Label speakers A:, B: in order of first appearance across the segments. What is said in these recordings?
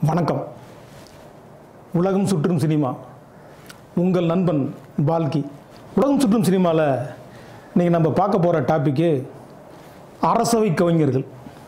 A: வணக்கம் உலகம் சுற்றும் சினிமா உங்கள் நண்பன் பால்கி உலகம் சுற்றும் சினிமாவில் இன்றைக்கி நம்ம பார்க்க போகிற டாப்பிக்கு அரசவை கவிஞர்கள்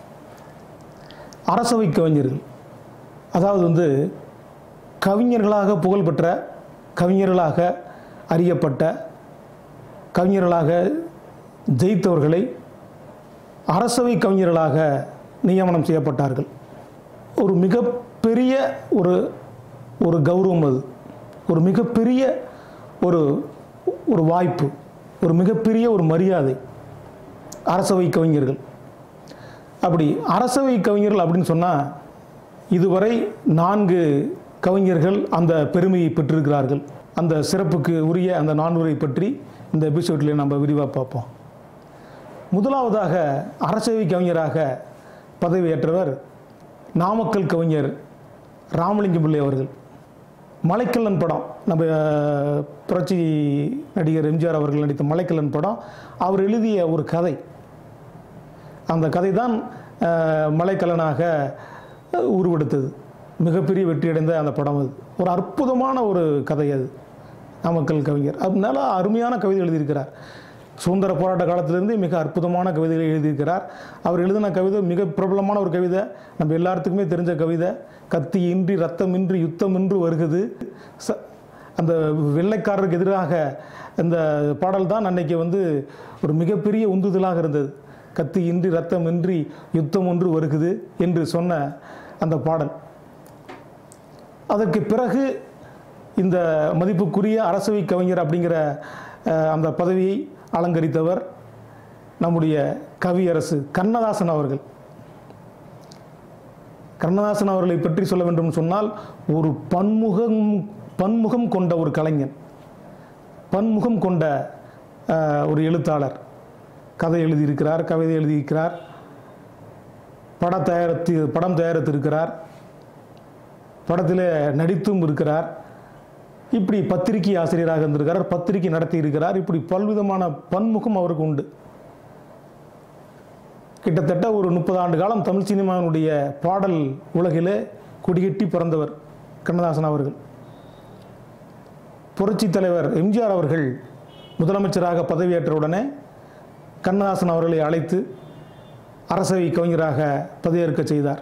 A: அரசவை கவிஞர்கள் அதாவது வந்து கவிஞர்களாக புகழ்பெற்ற கவிஞர்களாக அறியப்பட்ட கவிஞர்களாக ஜெயித்தவர்களை அரசவை கவிஞர்களாக நியமனம் செய்யப்பட்டார்கள் ஒரு மிகப்பெரிய ஒரு ஒரு கௌரவம் அது ஒரு மிகப்பெரிய ஒரு ஒரு வாய்ப்பு ஒரு மிகப்பெரிய ஒரு மரியாதை அரசவை கவிஞர்கள் அப்படி அரசவை கவிஞர்கள் அப்படின்னு சொன்னால் இதுவரை நான்கு கவிஞர்கள் அந்த பெருமையை பெற்றிருக்கிறார்கள் அந்த சிறப்புக்கு உரிய அந்த நான்குரை பற்றி இந்த எபிசோட்லேயே நம்ம விரிவாக பார்ப்போம் முதலாவதாக அரசவை கவிஞராக பதவியேற்றவர் நாமக்கல் கவிஞர் ராமலிங்கம் பிள்ளை அவர்கள் மலைக்கல்லன் படம் நம்ம அஹ், புரட்சி நடிகர் எம்ஜிஆர் அவர்கள் நடித்த மலைக்கல்லன் படம் அவர் எழுதிய ஒரு கதை அந்த கதை தான் அஹ், மலைக்கல்லனாக அஹ், உருவெடுத்தது மிகப்பெரிய வெற்றியடைந்த அந்த படம் அது ஒரு அற்புதமான ஒரு கதை அது நாமக்கல் கவிஞர் அதனால அருமையான கவிதை எழுதியிருக்கிறார் சுதந்திர போராட்ட காலத்திலிருந்து மிக அற்புதமான கவிதைகளை எழுதியிருக்கிறார் அவர் எழுதின கவிதை மிக பிரபலமான ஒரு கவிதை நம்ம எல்லாத்துக்குமே தெரிஞ்ச கவிதை கத்தி இன்றி ரத்தமின்றி யுத்தமின்றி வருகிறது ச அந்த வெள்ளைக்காரருக்கு எதிராக இந்த பாடல் தான் அன்னைக்கு வந்து ஒரு மிகப்பெரிய உந்துதலாக இருந்தது கத்தி இன்றி ரத்தமின்றி யுத்தம் ஒன்று வருகுது என்று சொன்ன அந்த பாடல் அதற்கு பிறகு இந்த மதிப்புக்குரிய அரசவை கவிஞர் அப்படிங்கிற அஹ், அந்த பதவியை அலங்கரித்தவர் நம்முடைய கவியரசு கண்ணதாசன் அவர்கள் கண்ணதாசன் அவர்களை பற்றி சொல்ல வேண்டும் சொன்னால் ஒரு பன்முகம் பன்முகம் கொண்ட ஒரு கலைஞன் பன்முகம் கொண்ட அஹ், ஒரு எழுத்தாளர் கதை எழுதியிருக்கிறார் கவிதை எழுதியிருக்கிறார் பட தயாரித்து படம் தயாரித்திருக்கிறார் படத்தில் நடித்தும் இருக்கிறார் இப்படி பத்திரிகை ஆசிரியராக இருந்திருக்கிறார் பத்திரிகை நடத்தி இருக்கிறார் இப்படி பல்விதமான பன்முகம் அவருக்கு உண்டு கிட்டத்தட்ட ஒரு முப்பது ஆண்டு காலம் தமிழ் சினிமாவினுடைய பாடல் உலகிலே கொடிகட்டி பிறந்தவர் கண்ணதாசன் அவர்கள் புரட்சி தலைவர் எம்ஜிஆர் அவர்கள் முதலமைச்சராக பதவியேற்ற உடனே கண்ணதாசன் அவர்களை அழைத்து அரசவை கவிஞராக பதவியேற்க செய்தார்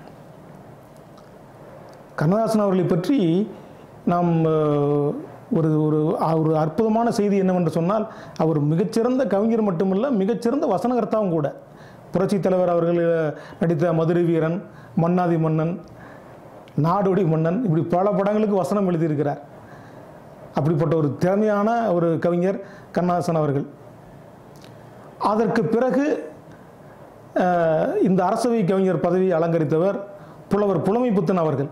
A: கண்ணதாசன் அவர்களை பற்றி நாம் அஹ், ஒரு ஒரு அ- ஒரு அற்புதமான செய்தி என்னவென்று சொன்னால் அவர் மிகச்சிறந்த கவிஞர் மட்டுமல்ல மிகச்சிறந்த வசனகர்த்தாவும் கூட புரட்சி தலைவர் அவர்கள் அஹ், நடித்த மதுரை வீரன் மன்னாதி மன்னன் நாடோடி மன்னன் இப்படி பல படங்களுக்கு வசனம் எழுதியிருக்கிறார் அப்படிப்பட்ட ஒரு திறமையான ஒரு கவிஞர் கண்ணதாசன் அவர்கள் அதற்கு பிறகு அஹ், இந்த அரசவை கவிஞர் பதவியை அலங்கரித்தவர் புலவர் புலமைப்புத்தன் அவர்கள்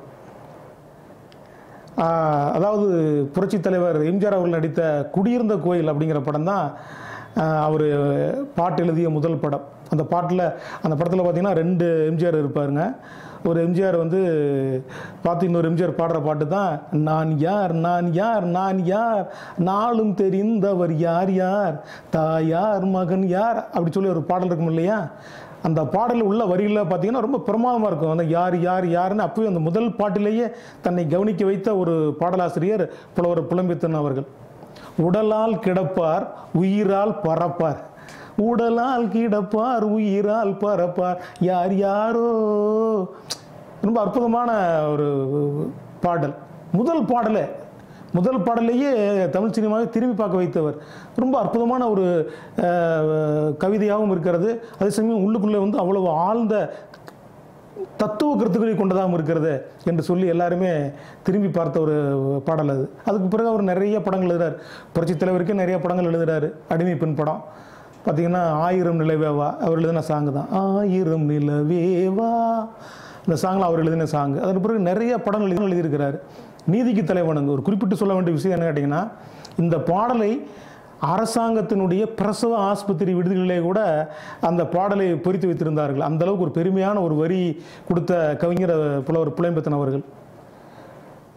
A: ஆஹ், அதாவது புரட்சித் தலைவர் எம்ஜிஆர் அவர்கள் நடித்த குடியிருந்த கோயில் அப்படிங்கிற படம் தான் அவர் பாட்டு எழுதிய முதல் படம் அந்த பாட்டில் அந்த படத்தில் பார்த்தீங்கன்னா ரெண்டு எம்ஜிஆர் இருப்பாருங்க ஒரு எம்ஜிஆர் வந்து பார்த்து இன்னொரு எம்ஜிஆர் பாடுற பாட்டு தான் நான் யார் நான் யார் நான் யார் நாளும் தெரிந்தவர் யார் யார் தாயார் மகன் யார் அப்படி சொல்லி ஒரு பாடல் இருக்கும் இல்லையா அந்த பாடல் உள்ள வரிகளில் பார்த்தீங்கன்னா ரொம்ப பிரமாதமாக இருக்கும் அந்த யார் யார் யாருன்னு அப்பவே அந்த முதல் பாட்டிலேயே தன்னை கவனிக்க வைத்த ஒரு பாடலாசிரியர் புலவர் புலம்பித்தன் அவர்கள் உடலால் கிடப்பார் உயிரால் பறப்பார் உடலால் கிடப்பார் உயிரால் பறப்பார் யார் யாரோ ரொம்ப அற்புதமான ஒரு பாடல் முதல் பாடலே முதல் பாடலையே தமிழ் சினிமாவை திரும்பி பார்க்க வைத்தவர் ரொம்ப அற்புதமான ஒரு அஹ், கவிதையாகவும் இருக்கிறது அதே சமயம் உள்ளுக்குள்ளே வந்து அவ்வளவு ஆழ்ந்த தத்துவ கருத்துக்களை கொண்டதாகவும் இருக்கிறது என்று சொல்லி எல்லாருமே திரும்பி பார்த்த ஒரு பாடல் அது அதுக்கு பிறகு அவர் நிறைய படங்கள் எழுதுறாரு புரட்சித் தலைவருக்கே நிறைய படங்கள் எழுதுறாரு அடிமை பெண் படம் பார்த்தீங்கன்னா ஆயிரம் நிலவேவா அவர் எழுதின சாங் தான் ஆயிரம் நிலவேவா இந்த சாங்கில் அவர் எழுதின சாங் அதற்கு பிறகு நிறைய படங்கள் எழுதி எழுதியிருக்கிறார் நீதிக்கு தலைவனுங்க ஒரு குறிப்பிட்டு சொல்ல வேண்டிய விஷயம் என்ன கேட்டிங்கன்னா இந்த பாடலை அரசாங்கத்தினுடைய பிரசவ ஆஸ்பத்திரி விடுதிகளிலே கூட அந்த பாடலை பொறித்து வைத்திருந்தார்கள் அந்த அளவுக்கு ஒரு பெருமையான ஒரு வரி கொடுத்த கவிஞர் புலவர் புலம்பெத்தன் அவர்கள்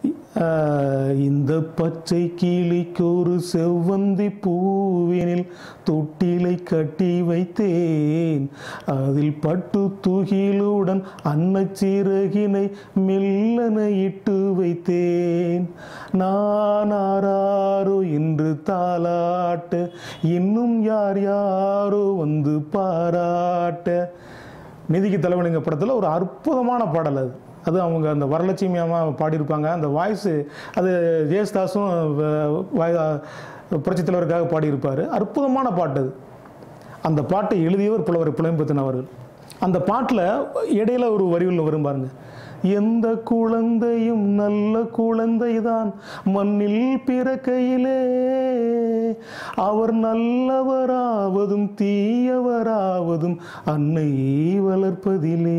A: ஆஹ், இந்த பச்சை கிளிக்கொரு செவ்வந்தி பூவினில் தொட்டிலை கட்டி வைத்தேன் அதில் பட்டு துகிலுடன் அன்னச்சிறகினை மெல்லன இட்டு வைத்தேன் நான் ஆராரோ என்று தாலாட்ட இன்னும் யார் யாரோ வந்து பாராட்ட நிதிக்கு தலைவனுங்க படத்தில் ஒரு அற்புதமான பாடல் அது அது அவங்க அந்த வரலட்சுமி அம்மா பாடியிருப்பாங்க அந்த வாய்ஸு அது ஜெயஸ்தாஸும் வ- வாய்- புரட்சித் தலைவருக்காக பாடியிருப்பார் அற்புதமான பாட்டு அது அந்த பாட்டை எழுதியவர் புலவர் புலம்பத்தின் அவர்கள் அந்த பாட்டில் இடையில ஒரு வரிவில் வரும் பாருங்க எந்த குழந்தையும் நல்ல குழந்தைதான் மண்ணில் பிறக்கையிலே அவர் நல்லவராவதும் தீயவராவதும் அன்னை வளர்ப்பதிலே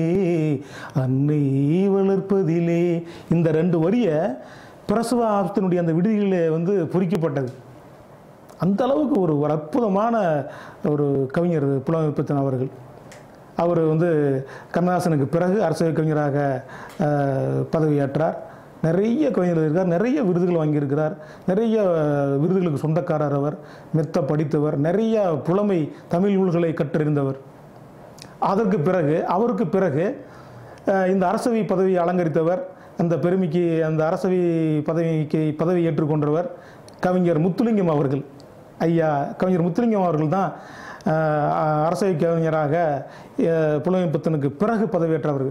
A: அன்னை வளர்ப்பதிலே இந்த ரெண்டு வரிய பிரசவ ஆபத்தினுடைய அந்த விடுதிகளிலே வந்து பொறிக்கப்பட்டது அந்த அளவுக்கு ஒரு ஒரு அற்புதமான ஒரு கவிஞர் புலமைப்பித்தன் அவர்கள் அவர் வந்து கண்ணதாசனுக்கு பிறகு அரசியல் கவிஞராக அஹ், பதவியேற்றார் நிறைய கவிஞர்கள் இருக்கார் நிறைய விருதுகள் வாங்கியிருக்கிறார் நிறைய அஹ், விருதுகளுக்கு சொந்தக்காரர் அவர் மெத்த படித்தவர் நிறைய புலமை தமிழ் நூல்களை கற்றறிந்தவர் அதற்கு பிறகு அவருக்கு பிறகு அஹ், இந்த அரசவை பதவியை அலங்கரித்தவர் அந்த பெருமைக்கு அந்த அரசவை பதவிக்கு பதவி ஏற்றுக்கொண்டவர் கவிஞர் முத்துலிங்கம் அவர்கள் ஐயா கவிஞர் முத்துலிங்கம் அவர்கள் தான் அஹ், அரசவை கவிஞராக அஹ், புலமைப்புத்தனுக்கு பிறகு பதவியேற்றவர்கள்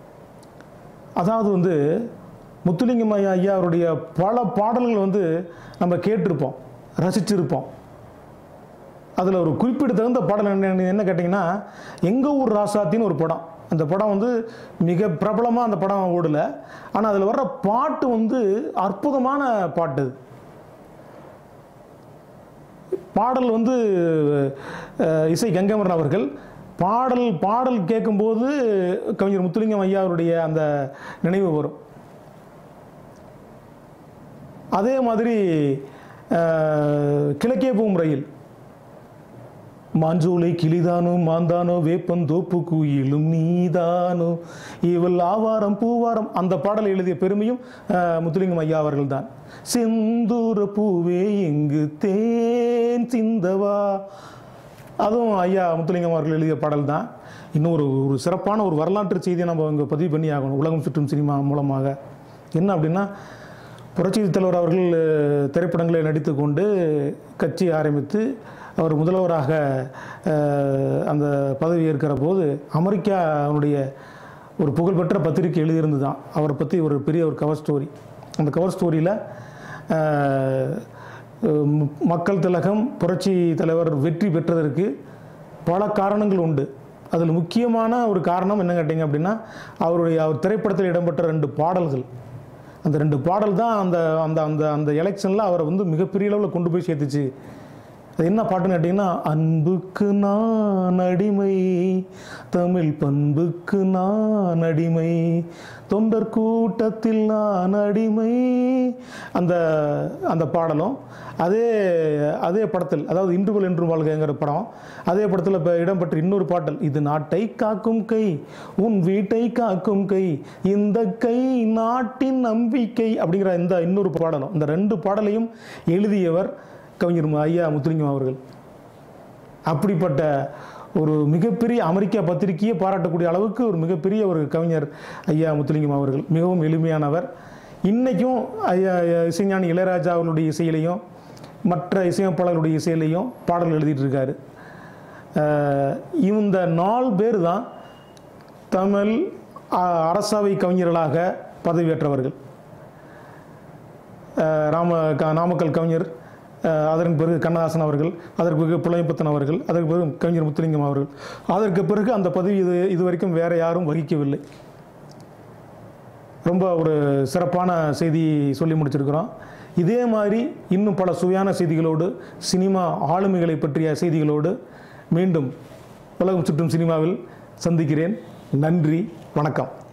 A: அதாவது வந்து முத்துலிங்கம் ஐயா ஐயா அவருடைய பல பாடல்கள் வந்து நம்ம கேட்டிருப்போம் ரசிச்சிருப்போம் அதில் ஒரு குறிப்பிடத்தகுந்த பாடல் என்ன என்ன கேட்டிங்கன்னா எங்கள் ஊர் ராசாத்தின்னு ஒரு படம் அந்த படம் வந்து மிக பிரபலமாக அந்த படம் ஓடல ஆனால் அதில் வர்ற பாட்டு வந்து அற்புதமான பாட்டு அது பாடல் வந்து அஹ், இசை கங்கமரன் அவர்கள் பாடல் பாடல் கேட்கும்போது கவிஞர் முத்துலிங்கம் ஐயா அவருடைய அந்த நினைவு வரும் அதே மாதிரி அஹ், கிழக்கே போகும் ரயில் மாஞ்சோலை கிளிதானோ மாந்தானோ வேப்பந்தோப்பு குயிலும் நீதானோ இவள் ஆவாரம் பூவாரம் அந்த பாடல் எழுதிய பெருமையும் அஹ், முத்துலிங்கம் ஐயா அவர்கள் தான் செந்தூர பூவே எங்கு தேன் சிந்தவா அதுவும் ஐயா முத்துலிங்கம் அவர்கள் எழுதிய பாடல் தான் இன்னும் ஒரு ஒரு சிறப்பான ஒரு வரலாற்று செய்தியை நம்ம இங்கே பதிவு பண்ணி ஆகணும் உலகம் சுற்றும் சினிமா மூலமாக என்ன அப்படின்னா புரட்சி தலைவர் அவர்கள் அஹ், திரைப்படங்களை நடித்து கொண்டு கட்சி ஆரம்பித்து அவர் முதல்வராக அஹ், அந்த பதவி ஏற்கிற போது அமெரிக்கா அவனுடைய ஒரு புகழ்பெற்ற பத்திரிகை எழுதியிருந்து தான் அவரை பற்றி ஒரு பெரிய ஒரு கவர் ஸ்டோரி அந்த கவர் ஸ்டோரியில் மக்கள் திலகம் புரட்சி தலைவர் வெற்றி பெற்றதற்கு பல காரணங்கள் உண்டு அதில் முக்கியமான ஒரு காரணம் என்ன கேட்டிங்க அப்படின்னா அவருடைய அவர் திரைப்படத்தில் இடம்பெற்ற ரெண்டு பாடல்கள் அந்த ரெண்டு பாடல் தான் அந்த அந்த அந்த அந்த எலெக்ஷனில் அவரை வந்து மிகப்பெரிய அளவில் கொண்டு போய் சேர்த்துச்சு அது என்ன பாட்டுன்னு கேட்டிங்கன்னா அன்புக்கு நான் அடிமை தமிழ் பண்புக்கு நான் அடிமை தொண்டர் கூட்டத்தில் நான் அடிமை அந்த அந்த பாடலும் அதே அதே படத்தில் அதாவது இன்றுகள் என்றும் வாழ்கைங்கிற படம் அதே படத்தில் இப்போ இடம்பெற்ற இன்னொரு பாடல் இது நாட்டை காக்கும் கை உன் வீட்டை காக்கும் கை இந்த கை நாட்டின் நம்பிக்கை அப்படிங்கிற இந்த இன்னொரு பாடலும் இந்த ரெண்டு பாடலையும் எழுதியவர் கவிஞர் மு- ஐயா முத்துலிங்கம் அவர்கள் அப்படிப்பட்ட ஒரு மிகப்பெரிய அமெரிக்கா பத்திரிகையை பாராட்டக்கூடிய அளவுக்கு ஒரு மிகப்பெரிய ஒரு கவிஞர் ஐயா முத்துலிங்கம் அவர்கள் மிகவும் எளிமையானவர் இன்றைக்கும் ஐயா இசைஞானி இளையராஜா அவர்களுடைய இசையிலையும் மற்ற இசையமைப்பாளர்களுடைய இசையிலையும் பாடல் எழுதிட்டு இருக்காரு அஹ் இந்த நாலு பேர் தான் தமிழ் அ- அரசவை கவிஞர்களாக பதவியேற்றவர்கள் அஹ் ராம க- நாமக்கல் கவிஞர் அஹ் அதற்கு பிறகு கண்ணதாசன் அவர்கள் அதற்கு பிறகு புலமைப்பத்தன் அவர்கள் அதற்கு பிறகு கவிஞர் முத்துலிங்கம் அவர்கள் அதற்கு பிறகு அந்த பதவி இது இதுவரைக்கும் வேற யாரும் வகிக்கவில்லை ரொம்ப ஒரு சிறப்பான செய்தி சொல்லி முடிச்சிருக்கிறோம் இதே மாதிரி இன்னும் பல சுவையான செய்திகளோடு சினிமா ஆளுமைகளை பற்றிய செய்திகளோடு மீண்டும் உலகம் சுற்றும் சினிமாவில் சந்திக்கிறேன் நன்றி வணக்கம்